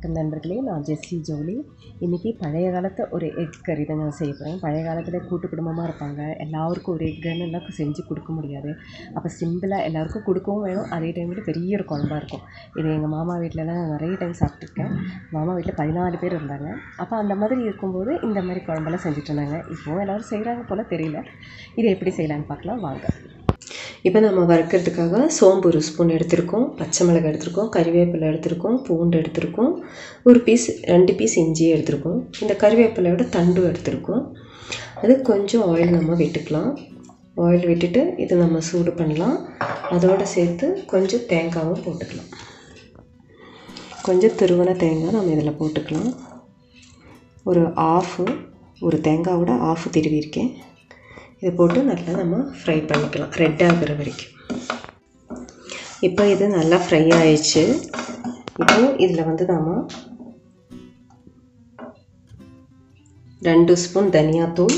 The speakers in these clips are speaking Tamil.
வணக்கம் நண்பர்களே நான் ஜெஸ்ஸி ஜோலி இன்றைக்கி பழைய காலத்து ஒரு எக் கறி தான் நான் செய்ய போகிறேன் பழைய காலத்தில் கூட்டு குடும்பமாக இருப்பாங்க எல்லாருக்கும் ஒரு எக்குன்னு எல்லாம் செஞ்சு கொடுக்க முடியாது அப்போ சிம்பிளாக எல்லாருக்கும் கொடுக்கவும் வேணும் அதே டைமில் பெரிய ஒரு குழம்பா இருக்கும் இது எங்கள் மாமா வீட்டிலலாம் நான் நிறைய டைம் சாப்பிட்ருக்கேன் மாமா வீட்டில் பதினாலு பேர் இருந்தாங்க அப்போ அந்த மாதிரி இருக்கும்போது இந்த மாதிரி குழம்பெல்லாம் செஞ்சுட்டு இருந்தாங்க இப்போவும் எல்லோரும் செய்கிறாங்க போல் தெரியல இதை எப்படி செய்யலான்னு பார்க்கலாம் வாங்க இப்போ நம்ம வறுக்கிறதுக்காக சோம்பு ஒரு ஸ்பூன் எடுத்திருக்கோம் பச்சை மிளகாய் எடுத்திருக்கோம் கறிவேப்பிலை எடுத்திருக்கோம் பூண்டு எடுத்திருக்கோம் ஒரு பீஸ் ரெண்டு பீஸ் இஞ்சி எடுத்திருக்கோம் இந்த கறிவேப்பிலையோட தண்டும் எடுத்திருக்கோம் அது கொஞ்சம் ஆயில் நம்ம விட்டுக்கலாம் ஆயில் விட்டுட்டு இது நம்ம சூடு பண்ணலாம் அதோடு சேர்த்து கொஞ்சம் தேங்காவும் போட்டுக்கலாம் கொஞ்சம் துருவன தேங்காய் நம்ம இதில் போட்டுக்கலாம் ஒரு ஆஃபு ஒரு தேங்காவோட ஆஃப் திருவியிருக்கேன் இதை போட்டு நல்லா நம்ம ஃப்ரை பண்ணிக்கலாம் ரெட் ஆகிற வரைக்கும் இப்போ இது நல்லா ஃப்ரை ஆயிடுச்சு இப்போ இதில் வந்து நாம் ரெண்டு ஸ்பூன் தனியாத்தூள்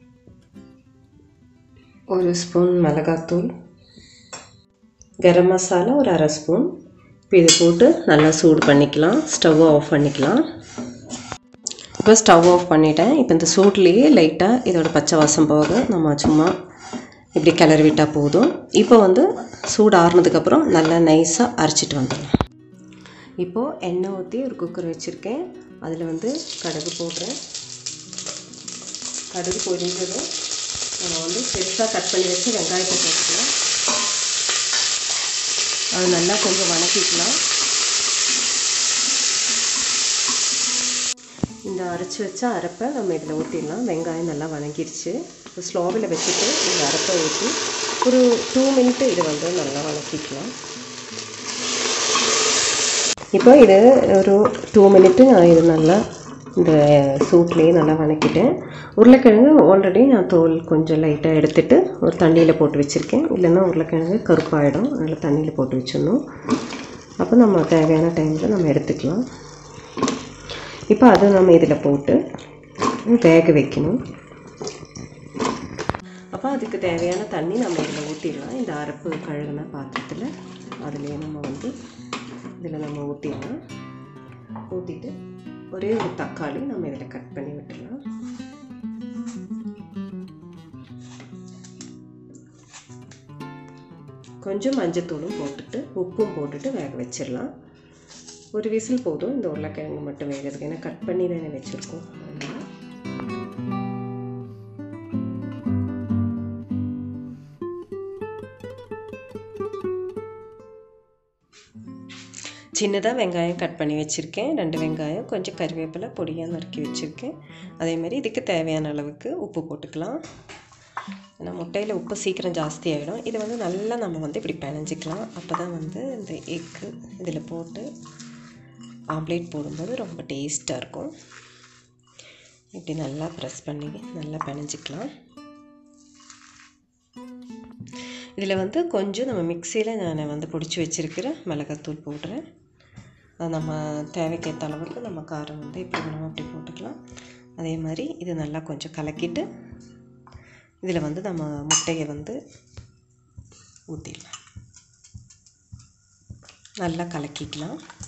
ஒரு ஸ்பூன் மிளகாத்தூள் கரம் மசாலா ஒரு அரை ஸ்பூன் இப்போ இதை போட்டு நல்லா சூடு பண்ணிக்கலாம் ஸ்டவ்வை ஆஃப் பண்ணிக்கலாம் இப்போ ஸ்டவ் ஆஃப் பண்ணிட்டேன் இப்போ இந்த சூட்லேயே லைட்டாக இதோட பச்சை வாசம் போக நம்ம சும்மா இப்படி கிளறி விட்டால் போதும் இப்போ வந்து சூடு ஆறுனதுக்கப்புறம் நல்லா நைஸாக அரைச்சிட்டு வந்துடலாம் இப்போது எண்ணெய் ஊற்றி ஒரு குக்கர் வச்சுருக்கேன் அதில் வந்து கடுகு போடுறேன் கடுகு பொரிஞ்சதும் நம்ம வந்து பெருசாக கட் பண்ணி வச்சு வெங்காயத்தை போட்டுக்கலாம் அது நல்லா கொஞ்சம் வணக்கிக்கலாம் இந்த அரைச்சி வச்ச அரைப்பை நம்ம இதில் ஊற்றிடலாம் வெங்காயம் நல்லா வணங்கிருச்சு இப்போ ஸ்லோவில் வச்சுட்டு இந்த அரைப்பை ஊற்றி ஒரு டூ மினிட்டு இது வந்து நல்லா வணக்கிக்கலாம் இப்போ இது ஒரு டூ மினிட்டு நான் இது நல்லா இந்த சூட்லேயே நல்லா வணக்கிட்டேன் உருளைக்கிழங்கு ஆல்ரெடி நான் தோல் கொஞ்சம் லைட்டாக எடுத்துகிட்டு ஒரு தண்ணியில் போட்டு வச்சுருக்கேன் இல்லைன்னா உருளைக்கிழங்கு கருப்பாயிடும் அதனால் தண்ணியில் போட்டு வச்சிடணும் அப்போ நம்ம தேவையான டைமில் நம்ம எடுத்துக்கலாம் இப்போ அதை நம்ம இதில் போட்டு வேக வைக்கணும் அப்போ அதுக்கு தேவையான தண்ணி நம்ம இதில் ஊற்றிடலாம் இந்த அரப்பு கழுகுன பாத்திரத்தில் அதுலேயே நம்ம வந்து இதில் நம்ம ஊற்றிடலாம் ஊற்றிட்டு ஒரே ஒரு தக்காளி நம்ம இதில் கட் பண்ணி விட்டுடலாம் கொஞ்சம் மஞ்சத்தூளும் போட்டுட்டு உப்பும் போட்டுட்டு வேக வச்சிடலாம் ஒரு விசில் போதும் இந்த உருளைக்கிழங்கு மட்டும் வேகிறதுக்கு ஏன்னா கட் பண்ணி தானே வச்சுருக்கோம் அதனால் சின்னதாக வெங்காயம் கட் பண்ணி வச்சுருக்கேன் ரெண்டு வெங்காயம் கொஞ்சம் கறிவேப்பிலை பொடியாக நறுக்கி வச்சுருக்கேன் அதேமாதிரி இதுக்கு தேவையான அளவுக்கு உப்பு போட்டுக்கலாம் ஏன்னா முட்டையில் உப்பு சீக்கிரம் ஜாஸ்தி ஆகிடும் இதை வந்து நல்லா நம்ம வந்து இப்படி பிணைஞ்சிக்கலாம் அப்போ தான் வந்து இந்த எக்கு இதில் போட்டு ஆம்லேட் போடும்போது ரொம்ப டேஸ்ட்டாக இருக்கும் இப்படி நல்லா ப்ரெஸ் பண்ணி நல்லா பிணைஞ்சிக்கலாம் இதில் வந்து கொஞ்சம் நம்ம மிக்சியில் நான் வந்து பிடிச்சி வச்சுருக்கிற மிளகாத்தூள் போடுறேன் அது நம்ம தேவைக்கேற்ற அளவுக்கு நம்ம காரம் வந்து இப்படி வேணுமோ அப்படி போட்டுக்கலாம் அதே மாதிரி இது நல்லா கொஞ்சம் கலக்கிட்டு இதில் வந்து நம்ம முட்டையை வந்து ஊற்றிடலாம் நல்லா கலக்கிக்கலாம்